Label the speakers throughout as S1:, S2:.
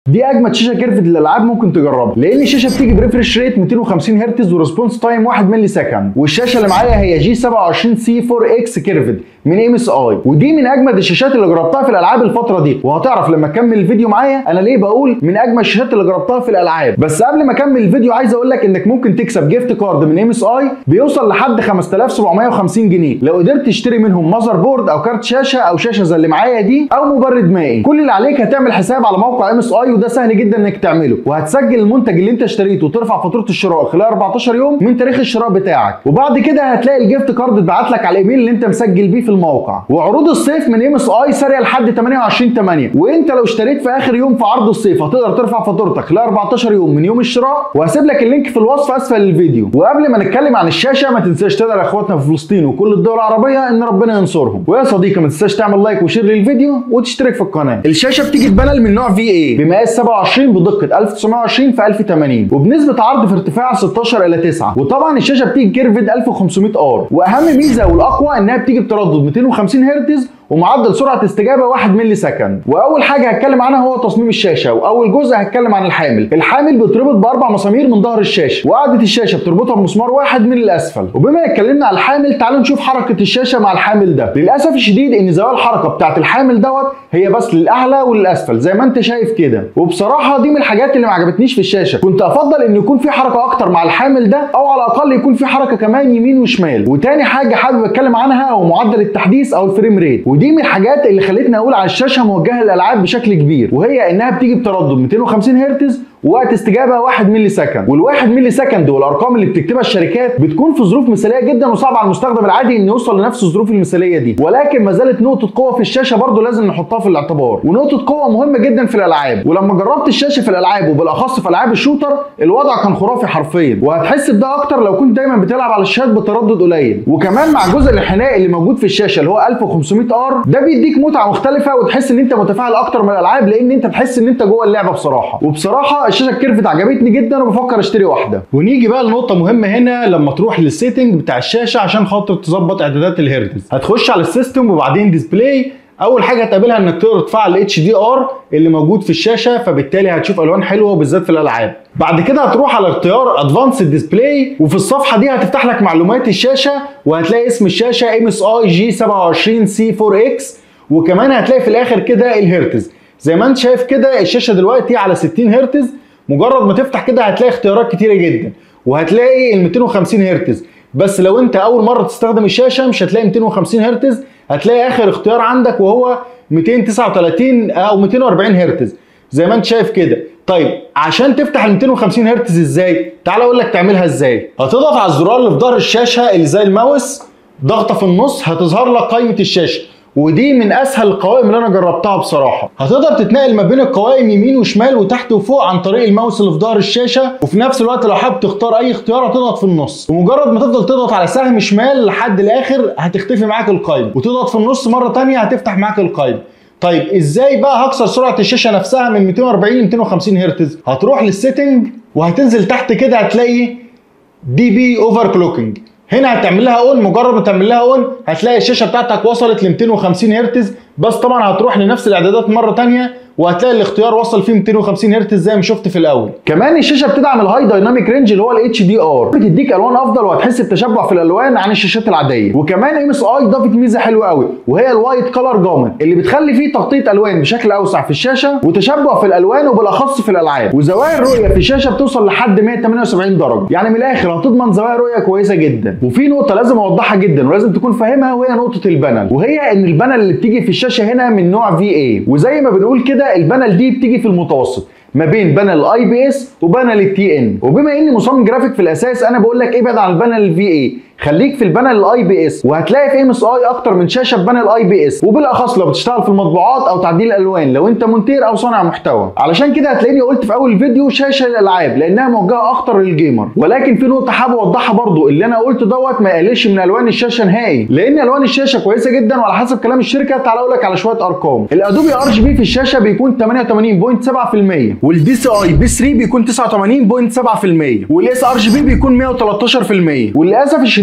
S1: دي اجمد شاشه كيرفد للالعاب ممكن تجربها لان الشاشه بتيجي بريفرش ريت 250 هرتز وريسبونس تايم 1 ملي سكند والشاشه اللي معايا هي جي 27 سي 4 اكس كيرفد من ام اس اي ودي من اجمد الشاشات اللي جربتها في الالعاب الفتره دي وهتعرف لما اكمل الفيديو معايا انا ليه بقول من اجمد الشاشات اللي جربتها في الالعاب بس قبل ما اكمل الفيديو عايز اقول لك انك ممكن تكسب جيفت كارد من ام اس اي بيوصل لحد 5750 جنيه لو قدرت تشتري منهم ماذر بورد او كارت شاشه او شاشه زي اللي معايا دي او مبرد مائي كل اللي عليك هتعمل حساب على موقع ام اس اي وده سهل جدا انك تعمله وهتسجل المنتج اللي انت اشتريته وترفع فاتوره الشراء خلال 14 يوم من تاريخ الشراء بتاعك وبعد كده هتلاقي الجيفت كارد اتبعت لك على الايميل اللي انت مسجل بيه في الموقع وعروض الصيف من ام اس اي ساريه لحد 28 8 وانت لو اشتريت في اخر يوم في عرض الصيف هتقدر ترفع فاتورتك خلال 14 يوم من يوم الشراء وهسيب لك اللينك في الوصف اسفل الفيديو وقبل ما نتكلم عن الشاشه ما تنساش تدعي اخواتنا في فلسطين وكل الدول العربيه ان ربنا ينصرهم ويا صديقي ما تنساش تعمل لايك وشير للفيديو وتشترك في القناه الشاشه بتيجي ببانل من نوع في اي بمقاس 27 بدقه 1920 في 1080 وبنسبه عرض في ارتفاع 16 الى 9 وطبعا الشاشه بتيجي كيرفد 1500 ار واهم ميزه والاقوى انها بتيجي بتردد 250 هرتز ومعدل سرعه استجابه 1 ملي سكند واول حاجه هتكلم عنها هو تصميم الشاشه واول جزء هتكلم عن الحامل الحامل بيتربط باربع مسامير من ظهر الشاشه وقاعده الشاشه بتربطها بمسمار واحد من الاسفل وبما اتكلمنا على الحامل تعالوا نشوف حركه الشاشه مع الحامل ده للاسف الشديد ان زوايا الحركه بتاعه الحامل دوت هي بس للاعلى وللاسفل زي ما انت شايف كده وبصراحه دي من الحاجات اللي ما عجبتنيش في الشاشه كنت افضل ان يكون في حركه اكتر مع الحامل ده او على الاقل يكون في حركه كمان يمين وشمال وتاني حاجه حابب اتكلم عنها هو معدل التحديث او الفريم ريت ودي من الحاجات اللي خلتني اقول على الشاشه موجهه للالعاب بشكل كبير وهي انها بتيجي بتردد 250 هرتز ووقت استجابه 1 ملي سكند وال1 ملي سكند والارقام اللي بتكتبها الشركات بتكون في ظروف مثاليه جدا وصعب على المستخدم العادي انه يوصل لنفس الظروف المثاليه دي ولكن ما زالت نقطه قوه في الشاشه برضو لازم نحطها في الاعتبار ونقطه قوه مهمه جدا في الالعاب ولما جربت الشاشه في الالعاب وبالاخص في العاب الشوتر الوضع كان خرافي حرفيا وهتحس بده اكتر لو كنت دايما بتلعب على الشاشات بتردد قليل وكمان مع جزء الانحناء اللي موجود في الشاشه اللي هو 1500 ار ده بيديك متعه مختلفه وتحس ان انت متفاعل اكتر من الالعاب لان انت تحس ان انت جوه اللعبه بصراحه وبصراحه الشاشه الكيرفت عجبتني عجبتني جدا وبفكر اشتري واحده ونيجي بقى لنقطه مهمه هنا لما تروح للسيتنج بتاع الشاشه عشان خاطر تظبط اعدادات الهرتز هتخش على السيستم وبعدين ديسبلاي اول حاجه هتقابلها انك تقدر تفعل الاتش دي ار اللي موجود في الشاشه فبالتالي هتشوف الوان حلوه وبالذات في الالعاب بعد كده هتروح على اختيار ادفانس ديسبلاي وفي الصفحه دي هتفتح لك معلومات الشاشه وهتلاقي اسم الشاشه ام اس اي جي 27 سي 4 اكس وكمان هتلاقي في الاخر كده الهرتز زي ما انت شايف كده الشاشه دلوقتي على 60 هرتز مجرد ما تفتح كده هتلاقي اختيارات كتيره جدا وهتلاقي ال 250 هرتز بس لو انت اول مره تستخدم الشاشه مش هتلاقي 250 هرتز هتلاقي اخر اختيار عندك وهو 239 او 240 هرتز زي ما انت شايف كده طيب عشان تفتح ال 250 هرتز ازاي تعال اقول لك تعملها ازاي هتضغط على الزرار اللي في ظهر الشاشه اللي زي الماوس ضغطه في النص هتظهر لك قائمه الشاشه ودي من اسهل القوائم اللي انا جربتها بصراحه هتقدر تتنقل ما بين القوائم يمين وشمال وتحت وفوق عن طريق الماوس اللي في ظهر الشاشه وفي نفس الوقت لو حابب تختار اي اختيار هتضغط في النص ومجرد ما تفضل تضغط على سهم شمال لحد الاخر هتختفي معاك القائمه وتضغط في النص مره ثانيه هتفتح معاك القائمه طيب ازاي بقى هكسر سرعه الشاشه نفسها من 240 ل 250 هرتز هتروح للسيتنج وهتنزل تحت كده هتلاقي دي بي اوفر كلوكينج هنا هتعمل لها اون مجرد ما تعمل لها اون هتلاقي الشاشه بتاعتك وصلت ل 250 هرتز بس طبعا هتروح لنفس الاعدادات مره ثانيه وهتلاقي الاختيار وصل فيه 250 هرتز زي ما شفت في الاول كمان الشاشه بتدعم الهاي دايناميك رينج اللي هو الاتش دي ار بتديك الوان افضل وهتحس بتشبع في الالوان عن الشاشات العاديه وكمان ام اس اي ضافت ميزه حلوه قوي وهي الوايت كلر جامد اللي بتخلي فيه تغطيه الوان بشكل اوسع في الشاشه وتشبع في الالوان وبالاخص في الالعاب وزوايا الرؤيه في الشاشه بتوصل لحد 178 درجه يعني من الاخر هتضمن زوايا رؤيه كويسه جدا وفي نقطه لازم اوضحها جدا ولازم تكون فاهمها وهي نقطه البانل وهي ان البانل اللي بتيجي في الشاشه هنا من نوع في اي وزي ما بنقول كده البانل دي بتيجي في المتوسط ما بين بانل الاي بي اس وبانل التي ان وبما اني مصمم جرافيك في الاساس انا بقول لك ابعد عن البانل الفي اي خليك في البانل الاي بي اس وهتلاقي في ام اس اي اكتر من شاشه ببانل اي بي اس وبالاخص لو بتشتغل في المطبوعات او تعديل الالوان لو انت مونتير او صانع محتوى علشان كده هتلاقيني قلت في اول فيديو شاشه للالعاب لانها موجهه اكتر للجيمر ولكن في نقطه حابب اوضحها برضو اللي انا قلته دوت ما يقللش من الوان الشاشه نهائي لان الوان الشاشه كويسه جدا وعلى حسب كلام الشركه تعال اقول لك على شويه ارقام الادوبي ار جي بي في الشاشه بيكون 88.7% والدي سي اي بي 3 بيكون 89.7% والاس ار جي بي بيكون 113% وللاسف الشديد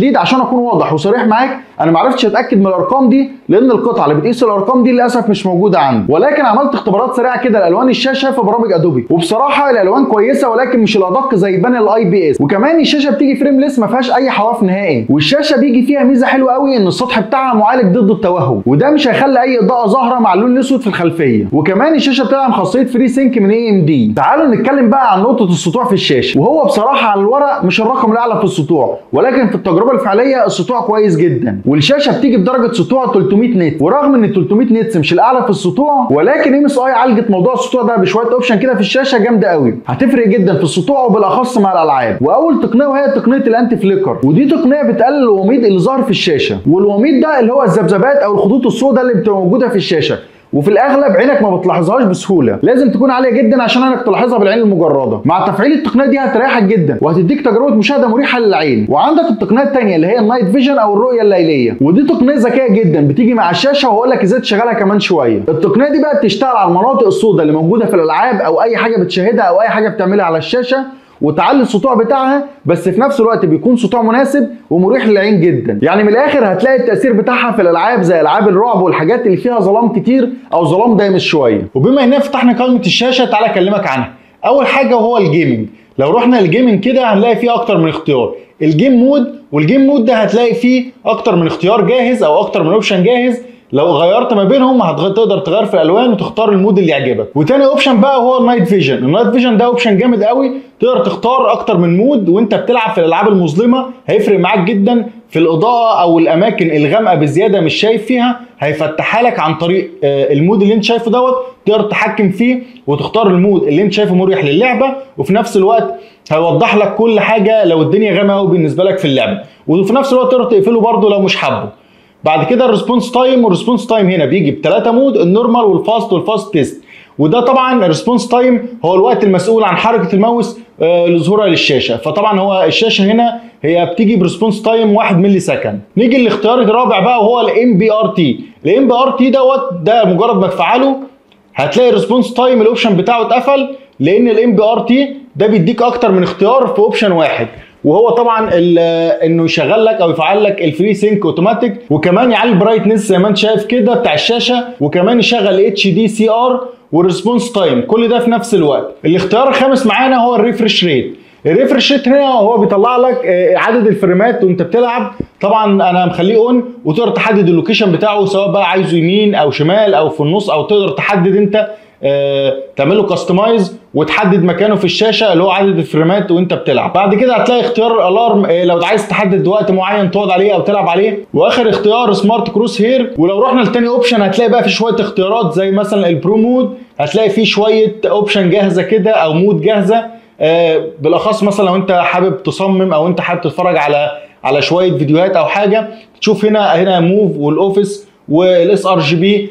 S1: الجديد عشان اكون واضح وصريح معاك انا ما عرفتش اتاكد من الارقام دي لان القطعه اللي بتقيس الارقام دي للاسف مش موجوده عندي ولكن عملت اختبارات سريعه كده لالوان الشاشه في برامج ادوبي وبصراحه الالوان كويسه ولكن مش الادق زي بانل الاي بي اس وكمان الشاشه بتيجي فريمليس ما فيهاش اي حواف نهائي والشاشه بيجي فيها ميزه حلوه قوي ان السطح بتاعها معالج ضد التوهج وده مش هيخلي اي اضاءه ظاهره مع اللون الاسود في الخلفيه وكمان الشاشه بتدعم خاصيه فري سينك من اي ام دي تعالوا نتكلم بقى عن نقطه السطوع في الشاشه وهو بصراحه على الورق مش الرقم الاعلى في السطوع ولكن في التجربه الفعليه السطوع كويس جدا والشاشه بتيجي بدرجه سطوع 300 نت ورغم ان 300 نت مش الاعلى في السطوع ولكن ام اس اي عالجت موضوع السطوع ده بشويه اوبشن كده في الشاشه جامده قوي هتفرق جدا في السطوع وبالاخص مع الالعاب واول تقنيه وهي تقنيه الانتي فليكر ودي تقنيه بتقلل الوميض اللي ظاهر في الشاشه والوميض ده اللي هو الذبذبات او الخطوط السوداء اللي بتبقى موجوده في الشاشه وفي الاغلب عينك ما بتلاحظهاش بسهوله لازم تكون عاليه جدا عشان انك تلاحظها بالعين المجرده مع تفعيل التقنيه دي هتريحك جدا وهتديك تجربه مشاهده مريحه للعين وعندك التقنيه الثانيه اللي هي النايت فيجن او الرؤيه الليليه ودي تقنيه ذكيه جدا بتيجي مع الشاشه وهقول لك ازاي تشغلها كمان شويه التقنيه دي بقى بتشتغل على المناطق السوداء اللي موجوده في الالعاب او اي حاجه بتشاهدها او اي حاجه بتعملها على الشاشه وتعلي السطوع بتاعها بس في نفس الوقت بيكون سطوع مناسب ومريح للعين جدا يعني من الاخر هتلاقي التاثير بتاعها في الالعاب زي العاب الرعب والحاجات اللي فيها ظلام كتير او ظلام دايم شويه وبما اننا فتحنا قائمه الشاشه تعالى اكلمك عنها اول حاجه وهو الجيمنج لو رحنا الجيمنج كده هنلاقي فيه اكتر من اختيار الجيم مود والجيم مود ده هتلاقي فيه اكتر من اختيار جاهز او اكتر من اوبشن جاهز لو غيرت ما بينهم هتقدر تغير في الالوان وتختار المود اللي يعجبك وتاني اوبشن بقى هو النايت فيجن النايت فيجن ده اوبشن جامد قوي تقدر تختار اكتر من مود وانت بتلعب في الالعاب المظلمه هيفرق معاك جدا في الاضاءه او الاماكن الغامقه بزياده مش شايف فيها هيفتحها لك عن طريق المود اللي انت شايفه دوت تقدر تتحكم فيه وتختار المود اللي انت شايفه مريح للعبه وفي نفس الوقت هيوضح لك كل حاجه لو الدنيا غامقه قوي بالنسبه لك في اللعبه وفي نفس الوقت تقدر تقفله برده لو مش حابه بعد كده الريسبونس تايم والريسبونس تايم هنا بيجي بثلاثه مود النورمال والفاست والفاست تيست وده طبعا الريسبونس تايم هو الوقت المسؤول عن حركه الماوس آه لظهورها للشاشه فطبعا هو الشاشه هنا هي بتيجي بريسبونس تايم 1 ملي سكند نيجي للاختيار الرابع بقى وهو الام بي ار تي الام بي ار تي دوت ده مجرد ما تفعله هتلاقي الريسبونس تايم الاوبشن بتاعه اتقفل لان الام بي ار تي ده بيديك اكتر من اختيار في اوبشن واحد وهو طبعا انه يشغل لك او يفعل لك الفري سينك اوتوماتيك وكمان يعلي البرايتنس زي ما انت شايف كده بتاع الشاشه وكمان يشغل اتش دي سي ار والريسبونس تايم كل ده في نفس الوقت الاختيار الخامس معانا هو الريفرش ريت الريفرش ريت هنا هو بيطلع لك عدد الفريمات وانت بتلعب طبعا انا مخليه اون وتقدر تحدد اللوكيشن بتاعه سواء بقى عايزه يمين او شمال او في النص او تقدر تحدد انت آه تعمل له كاستمايز وتحدد مكانه في الشاشه اللي هو عدد الفريمات وانت بتلعب بعد كده هتلاقي اختيار الالارم آه لو عايز تحدد وقت معين تقعد عليه او تلعب عليه واخر اختيار سمارت كروس هير ولو رحنا لتاني اوبشن هتلاقي بقى في شويه اختيارات زي مثلا البرو مود هتلاقي فيه شويه اوبشن جاهزه كده او مود جاهزه آه بالاخص مثلا لو انت حابب تصمم او انت حابب تتفرج على على شويه فيديوهات او حاجه تشوف هنا هنا موف والاوفيس والاس ار جي بي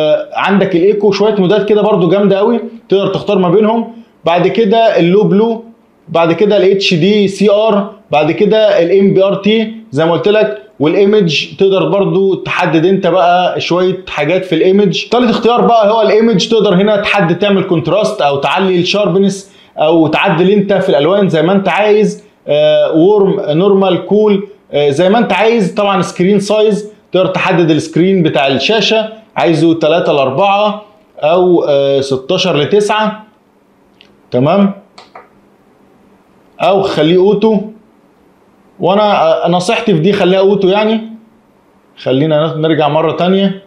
S1: عندك الايكو شويه مودات كده برده جامده قوي تقدر تختار ما بينهم بعد كده اللو بلو بعد كده الاتش دي سي ار بعد كده الام بي ار تي زي ما قلت لك والايمج تقدر برضو تحدد انت بقى شويه حاجات في الايمج ثالث اختيار بقى هو الايمج تقدر هنا تحدد تعمل كونتراست او تعلي الشاربنس او تعدل انت في الالوان زي ما انت عايز وورم نورمال كول زي ما انت عايز طبعا سكرين سايز تقدر تحدد السكرين بتاع الشاشه عايزه 3 ل 4 او 16 ل 9 تمام او خليه اوتو وانا نصيحتي في دي خليها اوتو يعني خلينا نرجع مره تانية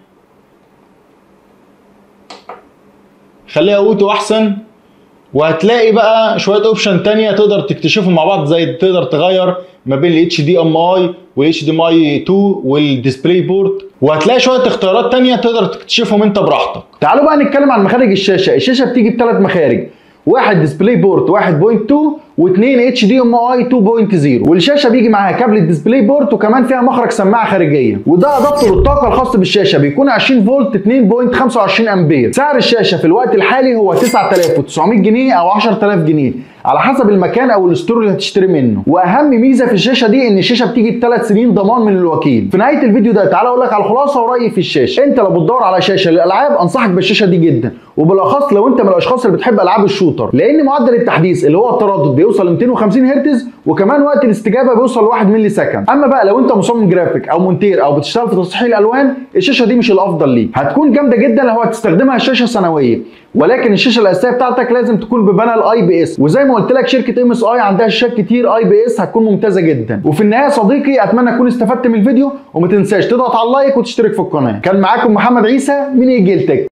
S1: خليها اوتو احسن وهتلاقي بقى شويه اوبشن تانية تقدر تكتشفهم مع بعض زي تقدر تغير ما بين الاتش دي ام اي والاتش دي ام اي 2 والديسبلاي بورت وهتلاقي شويه اختيارات تانية تقدر تكتشفهم انت براحتك تعالوا بقى نتكلم عن مخارج الشاشه الشاشه بتيجي بثلاث مخارج واحد ديسبلاي بورت 1.2 واثنين اتش دي ام اي 2.0 والشاشه بيجي معاها كابل الديسبلاي بورت وكمان فيها مخرج سماعه خارجيه وده ادابتور الطاقه الخاص بالشاشه بيكون 20 فولت 2.25 امبير سعر الشاشه في الوقت الحالي هو 9900 جنيه او 10000 جنيه على حسب المكان او الستور اللي هتشتري منه واهم ميزه في الشاشه دي ان الشاشه بتيجي بثلاث سنين ضمان من الوكيل في نهايه الفيديو ده تعالى اقول لك على الخلاصه ورايي في الشاشه انت لو بتدور على شاشه للالعاب انصحك بالشاشه دي جدا وبالاخص لو انت من الاشخاص اللي بتحب العاب الشوتر لان معدل التحديث اللي هو التردد بيوصل ل 250 هرتز وكمان وقت الاستجابه بيوصل ل 1 مللي سكند اما بقى لو انت مصمم جرافيك او مونتير او بتشتغل في تصحيح الالوان الشاشه دي مش الافضل ليك هتكون جامده جدا لو هتستخدمها شاشه سنويه ولكن الشاشه الاساسيه بتاعتك لازم تكون ببانل اي بي اس وزي ما قلت لك شركه ام اس اي عندها شاشات كتير اي بي اس هتكون ممتازه جدا وفي النهايه صديقي اتمنى تكون استفدت من الفيديو وما تنساش تضغط على اللايك وتشترك في القناه كان معاكم محمد عيسى من ايجيل تك